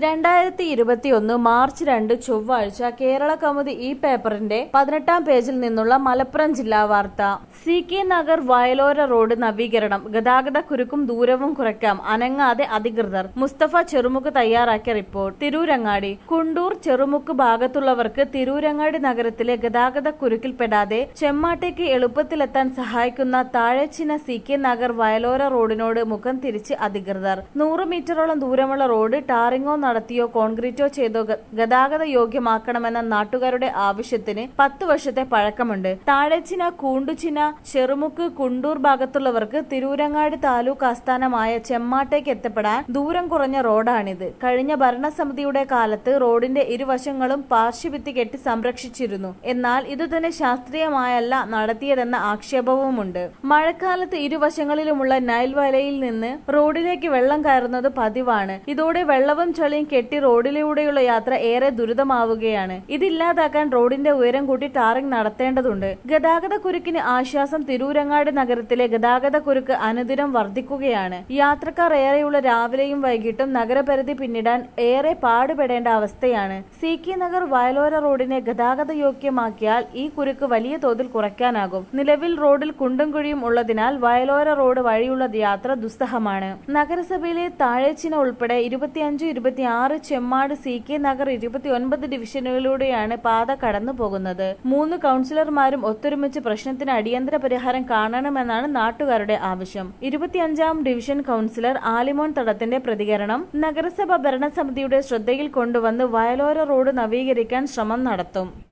രണ്ടായിരത്തി ഇരുപത്തിയൊന്ന് മാർച്ച് രണ്ട് ചൊവ്വാഴ്ച കേരള കൗമുദി ഈ പേപ്പറിന്റെ പതിനെട്ടാം പേജിൽ നിന്നുള്ള മലപ്പുറം ജില്ലാ വാർത്ത സി കെ നഗർ വയലോര റോഡ് നവീകരണം ഗതാഗത കുരുക്കും ദൂരവും കുറയ്ക്കാം അനങ്ങാതെ അധികൃതർ മുസ്തഫ ചെറുമുക്ക് തയ്യാറാക്കിയ റിപ്പോർട്ട് തിരൂരങ്ങാടി കുണ്ടൂർ ചെറുമുക്ക് ഭാഗത്തുള്ളവർക്ക് തിരൂരങ്ങാടി നഗരത്തിലെ ഗതാഗത കുരുക്കിൽപ്പെടാതെ ചെമ്മാട്ടേക്ക് എളുപ്പത്തിലെത്താൻ സഹായിക്കുന്ന താഴെച്ചിന സി കെ നഗർ വയലോര റോഡിനോട് മുഖം തിരിച്ച് അധികൃതർ നൂറ് മീറ്ററോളം ദൂരമുള്ള റോഡ് ടാറിങ്ങോ നടത്തിയോ കോൺക്രീറ്റോ ചെയ്തോ ഗ- ഗതാഗത യോഗ്യമാക്കണമെന്ന നാട്ടുകാരുടെ ആവശ്യത്തിന് പത്ത് വർഷത്തെ പഴക്കമുണ്ട് താഴെച്ചിന കൂണ്ടുചിന ചെറുമുക്ക് കുണ്ടൂർ ഭാഗത്തുള്ളവർക്ക് തിരൂരങ്ങാടി താലൂക്ക് ആസ്ഥാനമായ ചെമ്മാട്ടേക്ക് എത്തപ്പെടാൻ ദൂരം കുറഞ്ഞ റോഡാണിത് കഴിഞ്ഞ ഭരണസമിതിയുടെ കാലത്ത് റോഡിന്റെ ഇരുവശങ്ങളും പാർശ്വഭിത്തി കെട്ടി സംരക്ഷിച്ചിരുന്നു എന്നാൽ ഇതുതന്നെ ശാസ്ത്രീയമായല്ല നടത്തിയതെന്ന ആക്ഷേപവുമുണ്ട് മഴക്കാലത്ത് ഇരുവശങ്ങളിലുമുള്ള നൈൽ വലയിൽ നിന്ന് റോഡിലേക്ക് വെള്ളം കയറുന്നത് പതിവാണ് ഇതോടെ വെള്ളവും ചളിയും കെട്ടി റോഡിലൂടെയുള്ള യാത്ര ഏറെ ദുരിതമാവുകയാണ് ഇതില്ലാതാക്കാൻ റോഡിന്റെ ഉയരം കൂട്ടി ടാറിംഗ് നടത്തേണ്ടതുണ്ട് ഗതാഗത കുരുക്കിന് ആശ്വാസം തിരൂരങ്ങാട് നഗരത്തിലെ ഗതാഗത കുരുക്ക് അനുദിനം വർദ്ധിക്കുകയാണ് യാത്രക്കാർ ഏറെയുള്ള രാവിലെയും വൈകിട്ടും നഗരപരിധി പിന്നിടാൻ ഏറെ പാടുപെടേണ്ട അവസ്ഥയാണ് സി കെ നഗർ വയലോര റോഡിനെ ഗതാഗത യോഗ്യമാക്കിയാൽ ഈ കുരുക്ക് വലിയ തോതിൽ കുറയ്ക്കാനാകും നിലവിൽ റോഡിൽ കുണ്ടും കുഴിയും ഉള്ളതിനാൽ വയലോര റോഡ് വഴിയുള്ള യാത്ര ദുസ്സഹമാണ് നഗരസഭയിലെ താഴെച്ചിന ഉൾപ്പെടെ ഇരുപത്തിയഞ്ച് ഇരുപത്തിയാറ് ചെമ്മാട് സി കെ നഗർ ഇരുപത്തിയൊൻപത് ഡിവിഷനുകളിലൂടെയാണ് പാത കടന്നു പോകുന്നത് മൂന്ന് കൗൺസിലർമാരും ഒത്തൊരുമിച്ച് പ്രശ്നത്തിന് അടിയന്തര പരിഹാരം കാണണമെന്നാണ് നാട്ടുകാരുടെ ആവശ്യം ഇരുപത്തിയഞ്ചാം ഡിവിഷൻ കൗൺസിലർ ആലിമോൻ തടത്തിന്റെ പ്രതികരണം നഗരസഭ ഭരണസമിതിയുടെ ശ്രദ്ധയിൽ കൊണ്ടുവന്ന് വയലോര റോഡ് നവീകരിക്കാൻ ശ്രമം നടത്തും